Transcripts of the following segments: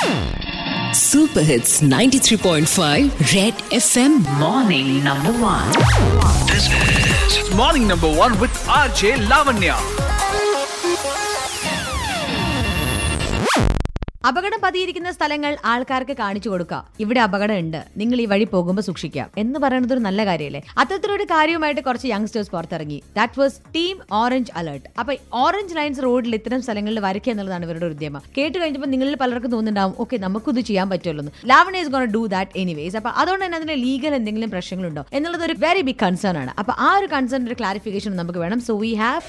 Super Hits 93.5 Red FM Morning Number 1. This is Morning number one with RJ Lavanya. അപകടം പതിയിരിക്കുന്ന സ്ഥലങ്ങൾ ആൾക്കാർക്ക് കാണിച്ചു കൊടുക്കുക ഇവിടെ അപകടം ഉണ്ട് നിങ്ങൾ ഈ വഴി പോകുമ്പോൾ സൂക്ഷിക്കുക എന്ന് പറയുന്നത് ഒരു നല്ല കാര്യമല്ലേ അത്തരത്തിലൊരു കാര്യവുമായിട്ട് കുറച്ച് യങ്സ്റ്റേഴ്സ് പുറത്തിറങ്ങി that was team orange alert അപ്പൊ ഓറഞ്ച് ലൈൻസ് റോഡിൽ ഇത്തരം സ്ഥലങ്ങളിൽ വരയ്ക്കുക എന്നുള്ളതാണ് ഇവരുടെ ഒരു ഉദ്യമം കേട്ട് കഴിഞ്ഞപ്പോൾ നിങ്ങളിൽ പലർക്കും തോന്നുന്നുണ്ടാവും ഓക്കെ നമുക്കിത് ചെയ്യാൻ പറ്റുമല്ലോ ലാവൺ is gonna do that anyways അപ്പൊ അതുകൊണ്ട് തന്നെ അതിന്റെ ലീഗൽ എന്തെങ്കിലും പ്രശ്നങ്ങളുണ്ടോ എന്നുള്ളത് ഒരു വെരി ബിഗ് കൺസേൺ ആണ് അപ്പൊ ആ ഒരു കൺസേൺ ഒരു ക്ലാരിഫിക്കേഷൻ നമുക്ക് വേണം so we have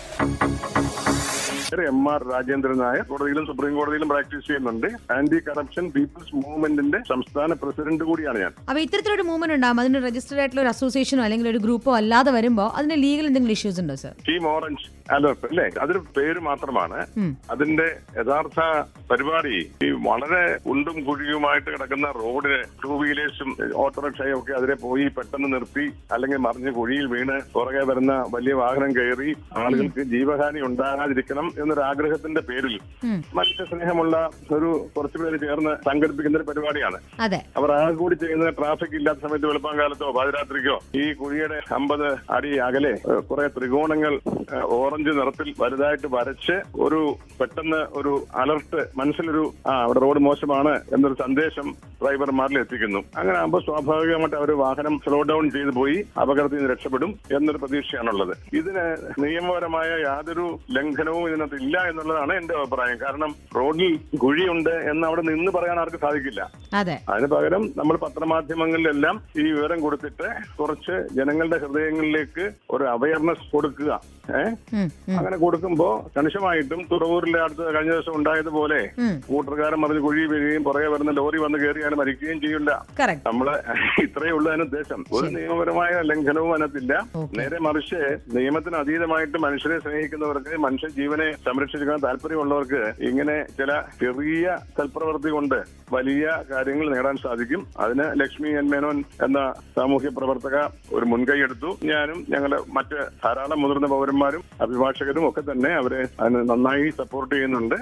M R Rajendran Nair കോടതിയിലും സുപ്രീം കോടതിയിലും പ്രാക്ടീസ് ചെയ്യുന്നുണ്ട് ആന്റി കറപ്ഷൻ പീപ്പിൾസ് മൂവ്മെന്റിന്റെ സംസ്ഥാന പ്രസിഡന്റ് കൂടിയാണ് ഞാൻ അപ്പൊ ഇത്തരത്തിലൊരു മൂവ്മെന്റ് ഉണ്ടാകും അതിന് രജിസ്റ്റർഡ് ആയിട്ടുള്ള ഒരു അസോസിയേഷനോ അല്ലെങ്കിൽ ഒരു ഗ്രൂപ്പോ അല്ലാതെ വരുമ്പോൾ അതിന് ലീഗൽ എന്തെങ്കിലും ഇഷ്യൂസ് ഉണ്ടോ സർ ടീം ഓറഞ്ച് അലർട്ട് അല്ലേ അതൊരു പേര് മാത്രമാണ് അതിന്റെ യഥാർത്ഥ പരിപാടി ഈ വളരെ ഉണ്ടും കുഴിയുമായിട്ട് കിടക്കുന്ന റോഡിന് ടൂ വീലേഴ്സും ഓട്ടോറിക്ഷയും ഒക്കെ അതിലെ പോയി പെട്ടെന്ന് നിർത്തി അല്ലെങ്കിൽ മറിഞ്ഞ് കുഴിയിൽ വീണ് പുറകെ വരുന്ന വലിയ വാഹനം കയറി ആളുകൾക്ക് ജീവഹാനി ഉണ്ടാകാതിരിക്കണം എന്നൊരു ആഗ്രഹത്തിന്റെ പേരിൽ മനുഷ്യ സ്നേഹമുള്ള ഒരു കുറച്ചു പേര് ചേർന്ന് സംഘടിപ്പിക്കുന്ന ഒരു പരിപാടിയാണ് അതെ അവർ ആകെ കൂടി ചെയ്യുന്നത് ട്രാഫിക് ഇല്ലാത്ത സമയത്ത് വെളുപ്പം കാലത്തോ പാതിരാത്രിക്കോ ഈ കുഴിയുടെ അമ്പത് അടി അകലെ ഏഹ്, കുറെ ത്രികോണങ്ങൾ ഏഹ്, ഓറഞ്ച് നിറത്തിൽ വലുതായിട്ട് വരച്ച് ഒരു പെട്ടെന്ന് ഒരു അലർട്ട് മനസ്സിലൊരു ആ അവിടെ റോഡ് മോശമാണ് എന്നൊരു സന്ദേശം ഡ്രൈവർമാരിൽ എത്തിക്കുന്നു അങ്ങനെ ആകുമ്പോൾ സ്വാഭാവികമായിട്ട് അവർ വാഹനം സ്ലോ ഡൗൺ ചെയ്തു പോയി അപകടത്തിൽ നിന്ന് രക്ഷപ്പെടും എന്നൊരു പ്രതീക്ഷയാണുള്ളത് ഇതിന് നിയമപരമായ യാതൊരു ലംഘനവും ഇതിനകത്ത് ഇല്ല എന്നുള്ളതാണ് എന്റെ അഭിപ്രായം കാരണം റോഡിൽ കുഴിയുണ്ട് എന്ന് അവിടെ നിന്ന് പറയാൻ ആർക്കും സാധിക്കില്ല അതെ അതിന് പകരം നമ്മൾ പത്രമാധ്യമങ്ങളിലെല്ലാം ഈ വിവരം കൊടുത്തിട്ട് കുറച്ച് ജനങ്ങളുടെ ഹൃദയങ്ങളിലേക്ക് ഒരു അവയർനെസ് കൊടുക്കുക ഏഹ് ഉം, ഉം. അങ്ങനെ കൊടുക്കുമ്പോ കണിശമായിട്ടും തുറവൂരിലെ അടുത്ത് കഴിഞ്ഞ ദിവസം ഉണ്ടായതുപോലെ ഉം. കൂട്ടർക്കാരൻ മറിഞ്ഞ് കുഴി വീഴുകയും പുറകെ വരുന്ന ലോറി വന്ന് കയറിയാൽ മരിക്കുകയും ചെയ്യില്ല കറക്റ്റ് നമ്മള് ഇത്രയേ ഉള്ളൂ അതിന് ഉദ്ദേശം ഒരു നിയമപരമായ ലംഘനവും അതിനകത്തില്ല നേരെ മറിച്ച് നിയമത്തിന് അതീതമായിട്ട് മനുഷ്യരെ സ്നേഹിക്കുന്നവർക്ക് മനുഷ്യ ജീവനെ സംരക്ഷിക്കാൻ താല്പര്യമുള്ളവർക്ക് ഇങ്ങനെ ചില ചെറിയ സൽപ്രവൃത്തി കൊണ്ട് വലിയ കാര്യങ്ങൾ നേടാൻ സാധിക്കും അതിന് ലക്ഷ്മി എൻ മേനോൻ എന്ന സാമൂഹ്യ പ്രവർത്തക ഒരു മുൻകൈ എടുത്തു ഞാനും ഞങ്ങളുടെ മറ്റ് ധാരാളം മുതിർന്ന പൗരന്മാരും അഭിഭാഷകരും ഒക്കെ തന്നെ അവരെ അതിന് നന്നായി സപ്പോർട്ട് ചെയ്യുന്നുണ്ട്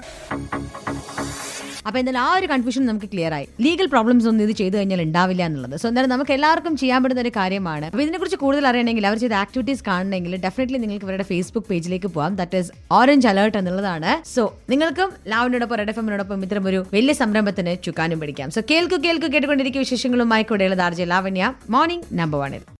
അപ്പൊ എന്തായാലും ആ ഒരു കൺഫ്യൂഷൻ നമുക്ക് ക്ലിയർ ആയി ലീഗൽ പ്രോബ്ലംസ് ഒന്നും ഇത് ചെയ്തു കഴിഞ്ഞാൽ ഉണ്ടാവില്ല എന്നുള്ളത് സോ എന്തായാലും നമുക്ക് എല്ലാവർക്കും ചെയ്യാൻ പറ്റുന്ന ഒരു കാര്യമാണ് അപ്പൊ ഇതിനെക്കുറിച്ച് കൂടുതൽ അറിയണമെങ്കിൽ അവർ ചെയ്ത ആക്ടിവിറ്റീസ് കാണണമെങ്കിൽ ഡെഫിനറ്റ്ലി നിങ്ങൾക്ക് ഇവരുടെ ഫേസ്ബുക്ക് പേജിലേക്ക് പോകാം ദാറ്റ് ഈസ് ഓറഞ്ച് അലേർട്ട് എന്നുള്ളതാണ് സോ നിങ്ങൾക്കും ലാവിനോടൊപ്പം റെഡ് എഫ് എമ്മിനോടൊപ്പം ഇത്തരം ഒരു വലിയ സംരംഭത്തിന് ചുക്കാനും പിടിക്കാം സോ കേൾക്കു കേൾക്കു കേട്ടുകൊണ്ടിരിക്കുന്ന വിശേഷങ്ങളുമായി കൂടെയുള്ള ദാർജ ലാവണ്യ മോർണിംഗ് നമ്പർ വണ്ണിൽ